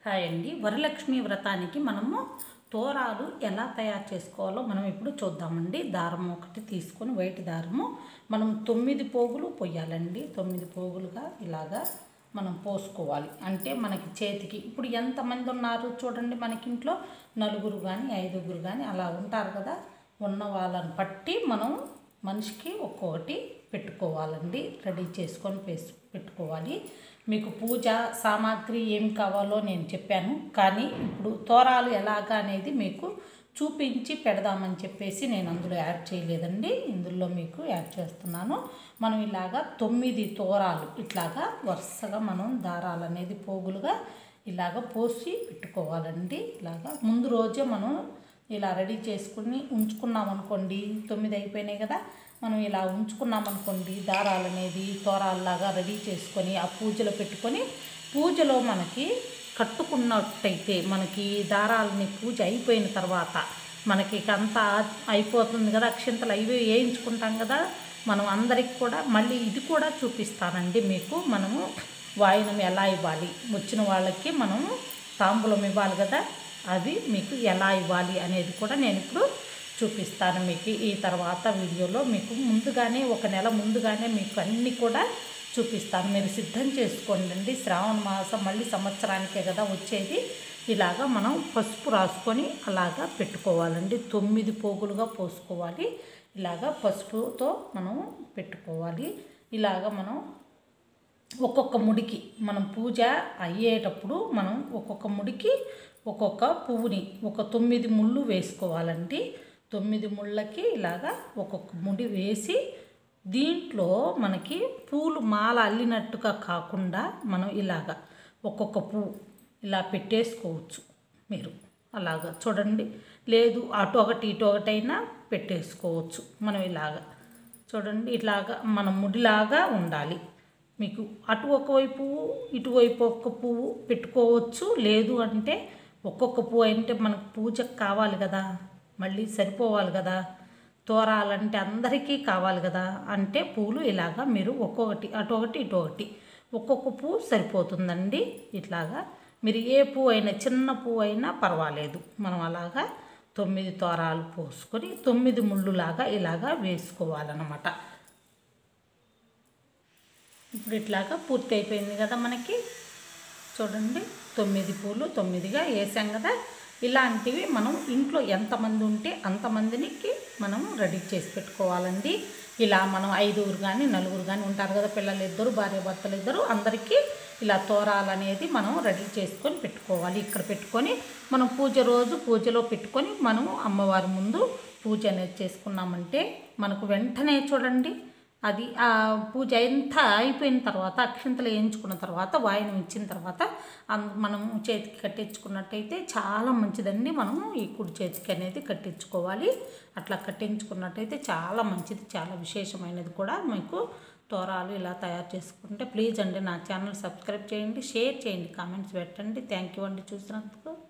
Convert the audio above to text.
hi అండి వరలక్ష్మి వ్రతానికి మనము తోరాలు ఎలా తయారు చేసుకోవాలో మనం ఇప్పుడు చూద్దామండి దారం ఒకటి తీసుకొని వైట్ దారము మనం తొమ్మిది పోగులు పొయ్యాలండి తొమ్మిది పోగులుగా ఇలాగా మనం పోసుకోవాలి అంటే మనకి చేతికి ఇప్పుడు ఎంతమంది ఉన్నారు చూడండి మనకి ఇంట్లో నలుగురు కానీ ఐదుగురు కానీ అలా ఉంటారు కదా ఉన్న వాళ్ళని బట్టి మనం మనిషికి ఒక్కొక్కటి పెట్టుకోవాలండి రెడీ చేసుకొని పేస్ పెట్టుకోవాలి మీకు పూజ సామాగ్రి ఏం కావాలో నేను చెప్పాను కానీ ఇప్పుడు తోరాలు ఎలాగా అనేది మీకు చూపించి పెడదామని చెప్పేసి నేను అందులో యాడ్ చేయలేదండి ఇందులో మీకు యాడ్ చేస్తున్నాను మనం ఇలాగా తొమ్మిది తోరాలు ఇట్లాగా వరుసగా మనం దారాలు అనేది పోగులుగా ఇలాగ పోసి పెట్టుకోవాలండి ఇలాగా ముందు రోజే మనం ఇలా రెడీ చేసుకుని ఉంచుకున్నాం అనుకోండి తొమ్మిది అయిపోయినాయి కదా మనం ఇలా ఉంచుకున్నాం అనుకోండి దారాలు అనేది తోరాల్లాగా రెడీ చేసుకొని ఆ పూజలో పెట్టుకొని పూజలో మనకి కట్టుకున్నట్టయితే మనకి దారాలని పూజ అయిపోయిన తర్వాత మనకి ఇక అంతా అయిపోతుంది కదా అక్షింతలు అవి వేయించుకుంటాం కదా మనం అందరికి కూడా మళ్ళీ ఇది కూడా చూపిస్తానండి మీకు మనము వాయినం ఎలా ఇవ్వాలి వచ్చిన వాళ్ళకి మనము తాంబూలం ఇవ్వాలి కదా అది మీకు ఎలా ఇవ్వాలి అనేది కూడా నేను ఇప్పుడు చూపిస్తాను మీకు ఈ తర్వాత వీడియోలో మీకు ముందుగానే ఒక నెల ముందుగానే మీకు అన్నీ కూడా చూపిస్తాను మీరు సిద్ధం చేసుకోండి అండి శ్రావణ మాసం మళ్ళీ సంవత్సరానికే కదా వచ్చేది ఇలాగా మనం పసుపు రాసుకొని అలాగా పెట్టుకోవాలండి తొమ్మిది పోగులుగా పోసుకోవాలి ఇలాగా పసుపుతో మనం పెట్టుకోవాలి ఇలాగా మనం ఒక్కొక్క ముడికి మనం పూజ అయ్యేటప్పుడు మనం ఒక్కొక్క ముడికి ఒక్కొక్క పువ్వుని ఒక తొమ్మిది ముళ్ళు వేసుకోవాలండి తొమ్మిది ముళ్ళకి ఇలాగా ఒక్కొక్క ముడి వేసి దీంట్లో మనకి పూలు మాల అల్లినట్టుగా కాకుండా మనం ఇలాగా ఒక్కొక్క పువ్వు ఇలా పెట్టేసుకోవచ్చు మీరు అలాగా చూడండి లేదు అటు ఒకటి ఇటు ఒకటైనా పెట్టేసుకోవచ్చు మనం ఇలాగా చూడండి ఇట్లాగా మన ముడిలాగా ఉండాలి మీకు అటు ఒకవైపు ఇటువైపు ఒక్క పువ్వు పెట్టుకోవచ్చు లేదు అంటే ఒక్కొక్క పువ్వు అంటే మనకు పూజకు కావాలి కదా మళ్ళీ సరిపోవాలి కదా తోరాలంటే అందరికీ కావాలి కదా అంటే పూలు ఇలాగా మీరు ఒక్కొక్కటి అటు ఒకటి ఇటు ఒకటి ఒక్కొక్క పువ్వు సరిపోతుందండి ఇట్లాగా మీరు ఏ పువ్వు అయినా చిన్న పువ్వు అయినా పర్వాలేదు మనం అలాగా తొమ్మిది తోరాలు పోసుకొని తొమ్మిది ముళ్ళులాగా ఇలాగా వేసుకోవాలన్నమాట ఇప్పుడు ఇట్లాగా పూర్తి అయిపోయింది కదా మనకి చూడండి తొమ్మిది పూలు తొమ్మిదిగా వేసాం కదా ఇలాంటివి మనం ఇంట్లో ఎంతమంది ఉంటే అంతమందికి మనం రెడీ చేసి పెట్టుకోవాలండి ఇలా మనం ఐదుగురు కానీ నలుగురు కానీ ఉంటారు కదా పిల్లలు ఇద్దరు భార్య భర్తలు ఇద్దరు అందరికీ ఇలా తోరాలు అనేది మనం రెడీ చేసుకొని పెట్టుకోవాలి ఇక్కడ పెట్టుకొని మనం పూజ రోజు పూజలో పెట్టుకొని మనం అమ్మవారి ముందు పూజ అనేది చేసుకున్నామంటే మనకు వెంటనే చూడండి అది ఆ పూజ అంతా అయిపోయిన తర్వాత అక్షంతలు వేయించుకున్న తర్వాత వాయనం ఇచ్చిన తర్వాత అం- మనం చేతికి కట్టించుకున్నట్టయితే చాలా మంచిదండి మనము ఈ కుడి చేతికి అనేది కట్టించుకోవాలి అట్లా కట్టించుకున్నట్టయితే చాలా మంచిది చాలా విశేషమైనది కూడా మీకు తోరాలు ఇలా తయారు చేసుకుంటే ప్లీజ్ అండి నా ఛానల్ సబ్స్క్రైబ్ చేయండి షేర్ చేయండి కామెంట్స్ పెట్టండి థ్యాంక్ యూ అండి చూసినందుకు